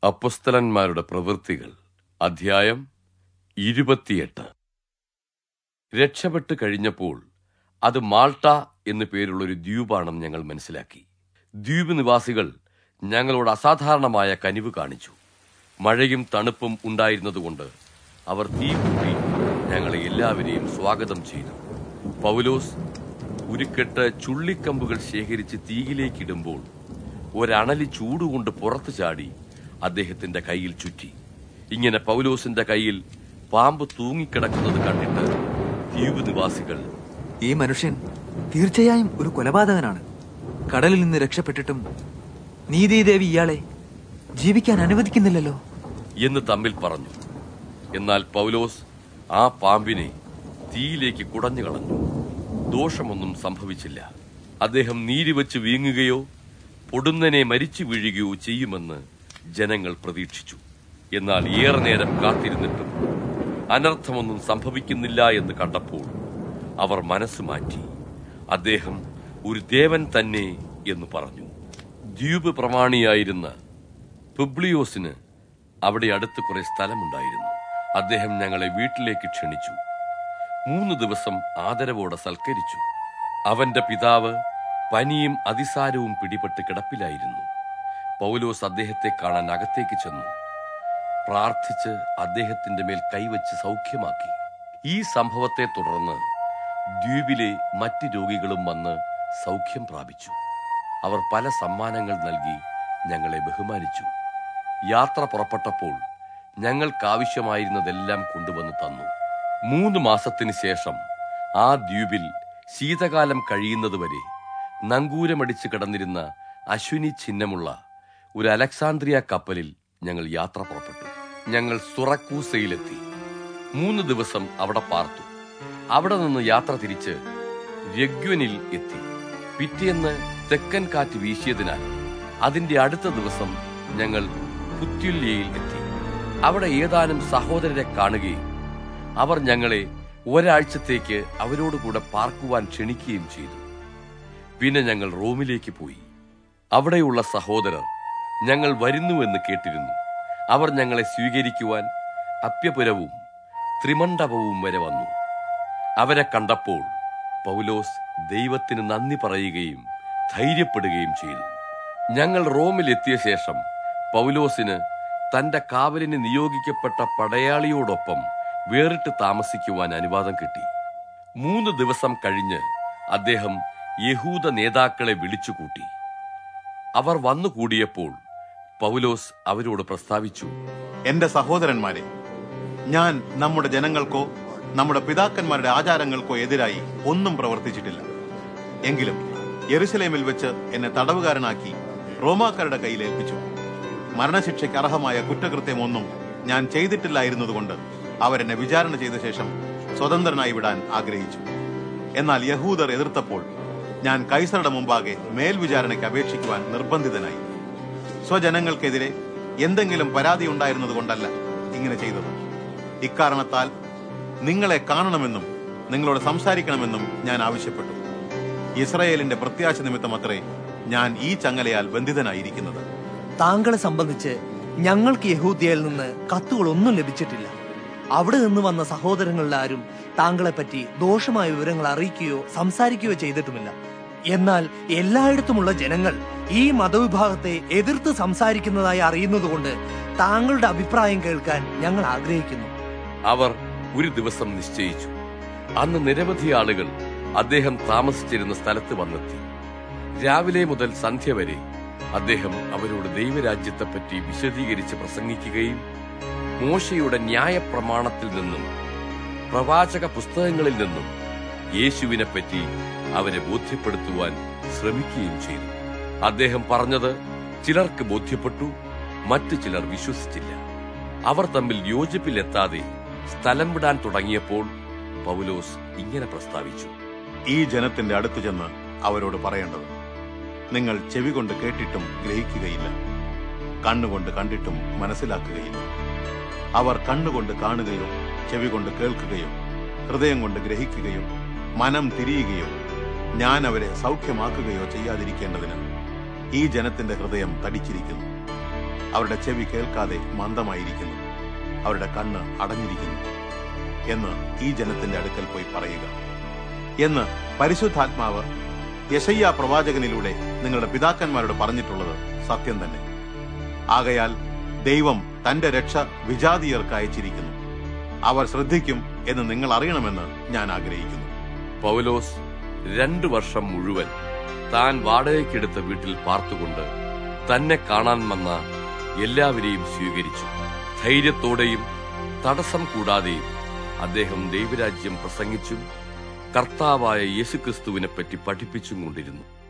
അപ്പസ്തലന്മാരുടെ പ്രവൃത്തികൾ അധ്യായം ഇരുപത്തിയെട്ട് രക്ഷപ്പെട്ട് കഴിഞ്ഞപ്പോൾ അത് മാൾട്ട എന്നു പേരുള്ള ഒരു ദ്വീപാണെന്ന് ഞങ്ങൾ മനസ്സിലാക്കി ദ്വീപ് നിവാസികൾ ഞങ്ങളോട് അസാധാരണമായ കനിവ് കാണിച്ചു മഴയും തണുപ്പും ഉണ്ടായിരുന്നതുകൊണ്ട് അവർ തീ കൂട്ടി ഞങ്ങളെ എല്ലാവരെയും സ്വാഗതം ചെയ്തു പൗലോസ് ഉരുക്കെട്ട് ചുള്ളിക്കമ്പുകൾ ശേഖരിച്ച് തീയിലേക്കിടുമ്പോൾ ഒരണലി ചൂടുകൊണ്ട് പുറത്തു ചാടി അദ്ദേഹത്തിന്റെ കയ്യിൽ ചുറ്റി ഇങ്ങനെ പൗലോസിന്റെ കയ്യിൽ പാമ്പ് തൂങ്ങിക്കിടക്കുന്നത് കണ്ടിട്ട് ദ്വീപ് നിവാസികൾ ഈ മനുഷ്യൻ തീർച്ചയായും ഒരു കൊലപാതകനാണ് കടലിൽ നിന്ന് രക്ഷപ്പെട്ടിട്ടും നീതിദേവി ഇയാളെ ജീവിക്കാൻ അനുവദിക്കുന്നില്ലല്ലോ എന്ന് തമ്മിൽ പറഞ്ഞു എന്നാൽ പൗലോസ് ആ പാമ്പിനെ തീയിലേക്ക് കുടഞ്ഞു കളഞ്ഞു ദോഷമൊന്നും സംഭവിച്ചില്ല അദ്ദേഹം നീരി വെച്ച് വീങ്ങുകയോ പൊടുന്നനെ മരിച്ചു വീഴുകയോ ചെയ്യുമെന്ന് ജനങ്ങൾ പ്രതീക്ഷിച്ചു എന്നാൽ ഏറെ നേരം കാത്തിരുന്നിട്ടും അനർത്ഥമൊന്നും സംഭവിക്കുന്നില്ല എന്ന് കണ്ടപ്പോൾ അവർ മനസ്സ് മാറ്റി അദ്ദേഹം ഒരു ദേവൻ തന്നെ എന്ന് പറഞ്ഞു ദ്വീപ് പ്രമാണിയായിരുന്ന പുബ്ലിയോസിന് അവിടെ അടുത്ത് കുറെ സ്ഥലമുണ്ടായിരുന്നു അദ്ദേഹം ഞങ്ങളെ വീട്ടിലേക്ക് ക്ഷണിച്ചു മൂന്ന് ദിവസം ആദരവോടെ സൽക്കരിച്ചു അവന്റെ പിതാവ് പനിയും അതിസാരവും പിടിപെട്ട് കിടപ്പിലായിരുന്നു പൗലോസ് അദ്ദേഹത്തെ കാണാൻ അകത്തേക്ക് ചെന്നു പ്രാർത്ഥിച്ച് അദ്ദേഹത്തിന്റെ മേൽ കൈവച്ച് സൗഖ്യമാക്കി ഈ സംഭവത്തെ തുടർന്ന് ദ്വീപിലെ മറ്റ് രോഗികളും വന്ന് സൗഖ്യം പ്രാപിച്ചു അവർ പല സമ്മാനങ്ങൾ നൽകി ഞങ്ങളെ ബഹുമാനിച്ചു യാത്ര പുറപ്പെട്ടപ്പോൾ ഞങ്ങൾക്കാവശ്യമായിരുന്നതെല്ലാം കൊണ്ടുവന്ന് തന്നു മൂന്ന് മാസത്തിന് ശേഷം ആ ദ്വീപിൽ ശീതകാലം കഴിയുന്നതുവരെ നങ്കൂരമടിച്ച് കിടന്നിരുന്ന അശ്വിനി ചിഹ്നമുള്ള ഒരു അലക്സാന്ദ്രിയ കപ്പലിൽ ഞങ്ങൾ യാത്ര പുറപ്പെട്ടു ഞങ്ങൾ സുറക്കൂസയിലെത്തി മൂന്ന് ദിവസം അവിടെ പാർത്തു അവിടെ നിന്ന് യാത്ര തിരിച്ച് രഗ്വനിൽ എത്തി പിറ്റേന്ന് തെക്കൻ കാറ്റ് വീശിയതിനാൽ അതിന്റെ അടുത്ത ദിവസം ഞങ്ങൾ പുത്യുല്യയിൽ എത്തി അവിടെ ഏതാനും സഹോദരരെ കാണുകയും അവർ ഞങ്ങളെ ഒരാഴ്ചത്തേക്ക് അവരോടുകൂടെ പാർക്കുവാൻ ക്ഷണിക്കുകയും ചെയ്തു പിന്നെ ഞങ്ങൾ റോമിലേക്ക് പോയി അവിടെയുള്ള സഹോദരർ ഞങ്ങൾ വരുന്നുവെന്ന് കേട്ടിരുന്നു അവർ ഞങ്ങളെ സ്വീകരിക്കുവാൻ അപ്യപുരവും ത്രിമണ്ഡപവും വരെ വന്നു അവരെ കണ്ടപ്പോൾ പൗലോസ് ദൈവത്തിന് നന്ദി പറയുകയും ധൈര്യപ്പെടുകയും ചെയ്തു ഞങ്ങൾ റോമിലെത്തിയ ശേഷം പൗലോസിന് തന്റെ കാവലിന് നിയോഗിക്കപ്പെട്ട പടയാളിയോടൊപ്പം വേറിട്ട് താമസിക്കുവാൻ അനുവാദം കിട്ടി മൂന്ന് ദിവസം കഴിഞ്ഞ് അദ്ദേഹം യഹൂദ നേതാക്കളെ വിളിച്ചുകൂട്ടി അവർ വന്നുകൂടിയപ്പോൾ പൗലോസ് അവരോട് പ്രസ്താവിച്ചു എന്റെ സഹോദരന്മാരെ ഞാൻ നമ്മുടെ ജനങ്ങൾക്കോ നമ്മുടെ പിതാക്കന്മാരുടെ ആചാരങ്ങൾക്കോ എതിരായി ഒന്നും പ്രവർത്തിച്ചിട്ടില്ല എങ്കിലും യെരുസലേമിൽ വെച്ച് എന്നെ തടവുകാരനാക്കി റോമാക്കാരുടെ കയ്യിൽ ഏൽപ്പിച്ചു മരണശിക്ഷയ്ക്ക് അർഹമായ കുറ്റകൃത്യമൊന്നും ഞാൻ ചെയ്തിട്ടില്ലായിരുന്നതുകൊണ്ട് അവരെന്നെ വിചാരണ ചെയ്ത ശേഷം സ്വതന്ത്രനായി വിടാൻ ആഗ്രഹിച്ചു എന്നാൽ യഹൂദർ എതിർത്തപ്പോൾ ഞാൻ കൈസറുടെ മുമ്പാകെ മേൽവിചാരണയ്ക്ക് അപേക്ഷിക്കുവാൻ നിർബന്ധിതനായി സ്വജനങ്ങൾക്കെതിരെ എന്തെങ്കിലും പരാതി ഉണ്ടായിരുന്നതുകൊണ്ടല്ല ഇങ്ങനെ ചെയ്തത് ഇക്കാരണത്താൽ നിങ്ങളെ കാണണമെന്നും നിങ്ങളോട് സംസാരിക്കണമെന്നും ഞാൻ ആവശ്യപ്പെട്ടു ഇസ്രയേലിന്റെ പ്രത്യാശ നിമിത്തമത്രേ ഞാൻ ഈ ചങ്ങലയാൽ ബന്ധിതനായിരിക്കുന്നത് താങ്കളെ സംബന്ധിച്ച് ഞങ്ങൾക്ക് യഹൂദിയയിൽ നിന്ന് കത്തുകളൊന്നും ലഭിച്ചിട്ടില്ല അവിടെ നിന്ന് വന്ന സഹോദരങ്ങളിലാരും താങ്കളെപ്പറ്റി ദോഷമായ വിവരങ്ങൾ അറിയിക്കുകയോ സംസാരിക്കുകയോ ചെയ്തിട്ടുമില്ല എന്നാൽ എല്ലായിടത്തുമുള്ള ജനങ്ങൾ ഈ മതവിഭാഗത്തെ എതിർത്ത് സംസാരിക്കുന്നതായി അറിയുന്നതുകൊണ്ട് താങ്കളുടെ അഭിപ്രായം കേൾക്കാൻ ഞങ്ങൾ ആഗ്രഹിക്കുന്നു അവർ ഒരു ദിവസം നിശ്ചയിച്ചു അന്ന് നിരവധി ആളുകൾ അദ്ദേഹം താമസിച്ചിരുന്ന സ്ഥലത്ത് വന്നെത്തി രാവിലെ മുതൽ സന്ധ്യ വരെ അദ്ദേഹം അവരോട് ദൈവരാജ്യത്തെപ്പറ്റി വിശദീകരിച്ച് പ്രസംഗിക്കുകയും മോശയുടെ ന്യായപ്രമാണത്തിൽ നിന്നും പ്രവാചക പുസ്തകങ്ങളിൽ നിന്നും യേശുവിനെ പറ്റി അവരെ ബോധ്യപ്പെടുത്തുവാൻ ശ്രമിക്കുകയും ചെയ്തു അദ്ദേഹം പറഞ്ഞത് ചിലർക്ക് ബോധ്യപ്പെട്ടു മറ്റു ചിലർ വിശ്വസിച്ചില്ല അവർ തമ്മിൽ യോജിപ്പിലെത്താതെ സ്ഥലം വിടാൻ തുടങ്ങിയപ്പോൾ പൗലോസ് ഇങ്ങനെ പ്രസ്താവിച്ചു ഈ ജനത്തിന്റെ അടുത്തു ചെന്ന് അവരോട് പറയേണ്ടത് നിങ്ങൾ ചെവി കൊണ്ട് കേട്ടിട്ടും ഗ്രഹിക്കുകയില്ല കണ്ണുകൊണ്ട് കണ്ടിട്ടും മനസ്സിലാക്കുകയില്ല അവർ കണ്ണുകൊണ്ട് കാണുകയോ ചെവി കൊണ്ട് കേൾക്കുകയോ ഹൃദയം കൊണ്ട് ഗ്രഹിക്കുകയോ മനം തിരിയുകയോ ഞാൻ അവരെ സൗഖ്യമാക്കുകയോ ചെയ്യാതിരിക്കേണ്ടതിന് ഈ ജനത്തിന്റെ ഹൃദയം തടിച്ചിരിക്കുന്നു അവരുടെ ചെവി കേൾക്കാതെ മന്ദമായിരിക്കുന്നു അവരുടെ കണ്ണ് അടഞ്ഞിരിക്കുന്നു എന്ന് ഈ ജനത്തിന്റെ അടുക്കൽ പോയി പറയുക എന്ന് പരിശുദ്ധാത്മാവ് യശയ്യ പ്രവാചകനിലൂടെ നിങ്ങളുടെ പിതാക്കന്മാരോട് പറഞ്ഞിട്ടുള്ളത് സത്യം തന്നെ ആകയാൽ ദൈവം തന്റെ രക്ഷ വിജാതീയർക്ക് അയച്ചിരിക്കുന്നു അവർ ശ്രദ്ധിക്കും എന്ന് നിങ്ങൾ അറിയണമെന്ന് ഞാൻ ആഗ്രഹിക്കുന്നു പൗലോസ് രണ്ടു വർഷം മുഴുവൻ താൻ വാടകയ്ക്കെടുത്ത വീട്ടിൽ പാർത്തുകൊണ്ട് തന്നെ കാണാൻ വന്ന എല്ലാവരെയും സ്വീകരിച്ചു ധൈര്യത്തോടെയും തടസ്സം കൂടാതെയും അദ്ദേഹം ദൈവരാജ്യം പ്രസംഗിച്ചും കർത്താവായ യേശുക്രിസ്തുവിനെ പറ്റി പഠിപ്പിച്ചും കൊണ്ടിരുന്നു